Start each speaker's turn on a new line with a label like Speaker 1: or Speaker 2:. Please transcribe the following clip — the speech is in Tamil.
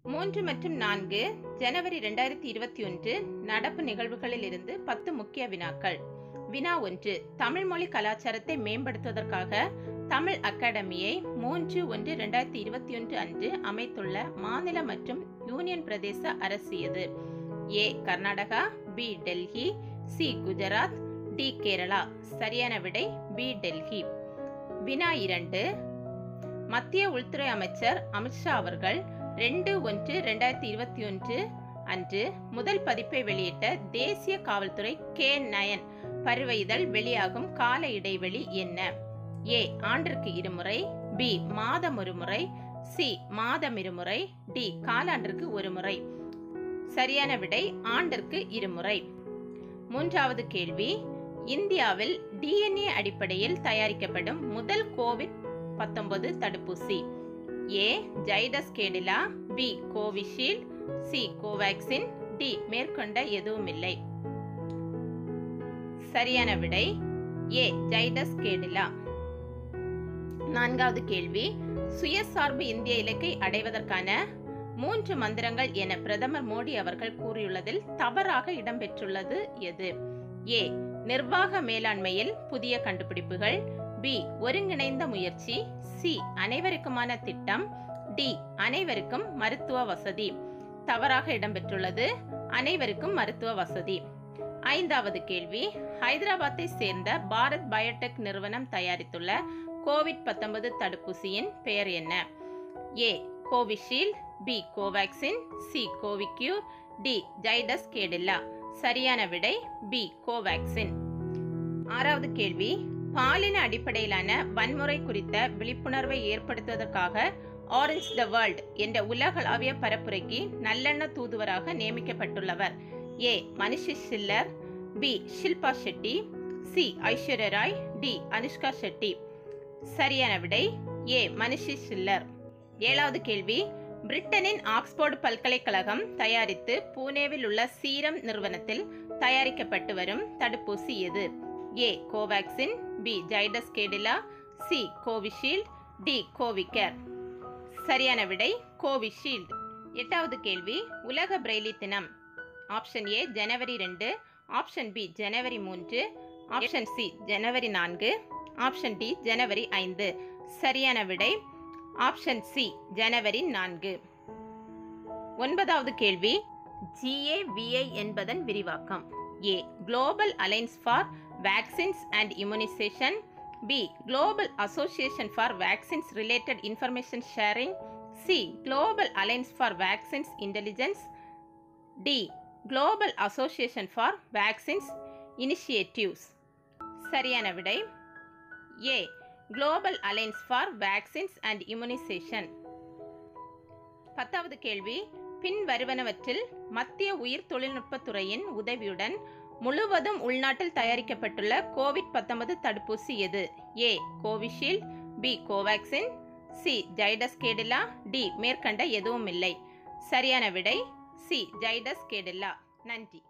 Speaker 1: மூன்று மற்றும் நான்கு ஜனவரி ரெண்டாயிரத்தி இருபத்தி ஒன்று நடப்பு நிகழ்வுகளில் இருந்து பத்து முக்கிய வினாக்கள் வினா ஒன்று தமிழ் மொழி கலாச்சாரத்தை மேம்படுத்துவதற்காக தமிழ் அகாடமியை மூன்று ஒன்று ரெண்டாயிரத்தி இருபத்தி ஒன்று அன்று அமைத்துள்ள மாநில மற்றும் யூனியன் பிரதேச அரசு எது A Karnataka B Delhi C Gujarat D Kerala சரியான விடை பி டெல்லி வினா இரண்டு மத்திய உள்துறை அமைச்சர் அமித்ஷா அவர்கள் ரெண்டு ஒன்று ரெண்டாயிரத்தி இருபத்தி ஒன்று அன்று முதல் பதிப்பை வெளியிட்ட தேசிய காவல்துறை கே நயன் பருவ இதழ் வெளியாகும் கால இடைவெளி என்ன ஏ ஆண்டிற்கு இருமுறை பி மாதம் ஒரு முறை சி மாதம் இருமுறை டி காலாண்டிற்கு ஒரு முறை சரியான விடை ஆண்டிற்கு இருமுறை மூன்றாவது கேள்வி இந்தியாவில் டிஎன்ஏ அடிப்படையில் தயாரிக்கப்படும் முதல் கோவிட் பத்தொன்பது தடுப்பூசி A Zydus Cadila B Covishield C Covaxin D மேற்கொண்ட எதுவுமில்லை சரியான விடை ஏ ஜைடஸ் கேடிலா நான்காவது கேள்வி சுயசார்பு இந்திய இலக்கை அடைவதற்கான மூன்று மந்திரங்கள் என பிரதமர் மோடி அவர்கள் கூறியுள்ளதில் தவறாக இடம்பெற்றுள்ளது எது ஏ நிர்வாக மேலாண்மையில் புதிய கண்டுபிடிப்புகள் பி ஒருங்கிணைந்த முயற்சி சி அனைவருக்குமான திட்டம் டி அனைவருக்கும் மருத்துவ வசதி தவறாக இடம்பெற்றுள்ளது அனைவருக்கும் மருத்துவ வசதி ஐந்தாவது கேள்வி ஹைதராபாத்தை சேர்ந்த பாரத் பயோடெக் நிறுவனம் தயாரித்துள்ள கோவிட் பத்தொன்பது தடுப்பூசியின் பெயர் என்ன A Covishield B Covaxin C Covicure D Zydus Cadila சரியான விடை பி கோவேக்சின் ஆறாவது கேள்வி பாலின அடிப்படையிலான வன்முறை குறித்த விழிப்புணர்வை ஏற்படுத்துவதற்காக ஆரஞ்ச் த வேர்ல்ட் என்ற உலகளாவிய பரப்புரைக்கு நல்லெண்ண தூதுவராக நியமிக்கப்பட்டுள்ளவர் A Manushi Chhillar B Shilpa Shetty C Aishwarya Rai D Anushka Shetty சரியான விடை ஏ மனிஷி சில்லர் ஏழாவது கேள்வி பிரிட்டனின் ஆக்ஸ்போர்டு பல்கலைக்கழகம் தயாரித்து பூனேவில் உள்ள சீரம் நிறுவனத்தில் தயாரிக்கப்பட்டு வரும் தடுப்பூசி எது A Covaxin B Zydus Cadila C Covishield D Covicare சரியான விடை கோவிஷீல்டு எட்டாவது கேள்வி உலக பிரெய்லி தினம் ஆப்ஷன் ஏ ஜனவரி ரெண்டு ஆப்ஷன் பி ஜனவரி மூன்று ஆப்ஷன் சி ஜனவரி நான்கு ஆப்ஷன் டி ஜனவரி ஐந்து சரியான விடை ஆப்ஷன் சி ஜனவரி நான்கு ஒன்பதாவது கேள்வி ஜிஏவிஐ என்பதன் விரிவாக்கம் A global alliance for vaccines and immunisation B global association for vaccines related information sharing C global alliance for vaccines intelligence D global association for vaccines initiatives சரியான விடை A global alliance for vaccines and immunisation பத்தாவது கேள்வி பின் வருவனவற்றில் மத்திய உயிர் தொழில்நுட்பத்துறையின் உதவியுடன் முழுவதும் உள்நாட்டில் தயாரிக்கப்பட்டுள்ள கோவிட் பத்தொன்பது தடுப்பூசி எது A Covishield B Covaxin C Zydus Cadila D மேற்கண்ட எதுவும் இல்லை சரியான விடை சி ஜைடஸ் கேடில்லா நன்றி